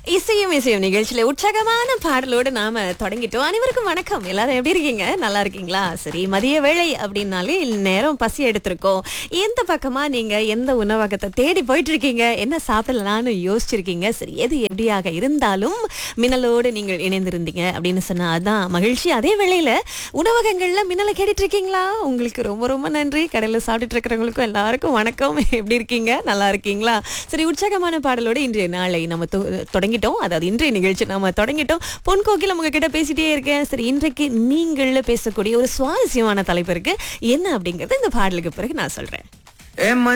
இசையும் இசையும் நிகழ்ச்சியில உற்சாகமான பாடலோடு நாம தொடங்கிட்டோம் அனைவருக்கும் வணக்கம் எல்லாரும் எப்படி இருக்கீங்க நல்லா இருக்கீங்களா சரி மதிய வேளை அப்படின்னாலே நேரம் பசி எடுத்திருக்கோம் எந்த பக்கமா நீங்க எந்த உணவகத்தை தேடி போயிட்டு இருக்கீங்க என்ன சாப்பிடலாம்னு யோசிச்சிருக்கீங்க சரி எது எப்படியாக இருந்தாலும் மின்னலோடு நீங்கள் இணைந்திருந்தீங்க அப்படின்னு சொன்னா அதான் மகிழ்ச்சி அதே வேளையில உணவகங்கள்ல மின்னலை கேட்டுட்டு இருக்கீங்களா உங்களுக்கு ரொம்ப ரொம்ப நன்றி கடையில சாப்பிட்டுட்டு இருக்கிறவங்களுக்கும் எல்லாருக்கும் வணக்கம் எப்படி இருக்கீங்க நல்லா இருக்கீங்களா சரி உற்சாகமான பாடலோடு இன்றைய நாளை நம்ம தொ- தொடங்கிட்டோம் அதாவது இன்றைய நிகழ்ச்சி நம்ம தொடங்கிட்டோம் பொன் கோக்கில் உங்ககிட்ட பேசிட்டே இருக்கேன் சரி இன்றைக்கு நீங்கள் பேசக்கூடிய ஒரு சுவாரஸ்யமான தலைப்பு இருக்கு என்ன அப்படிங்கறது இந்த பாடலுக்கு பிறகு நான் சொல்றேன் ஏ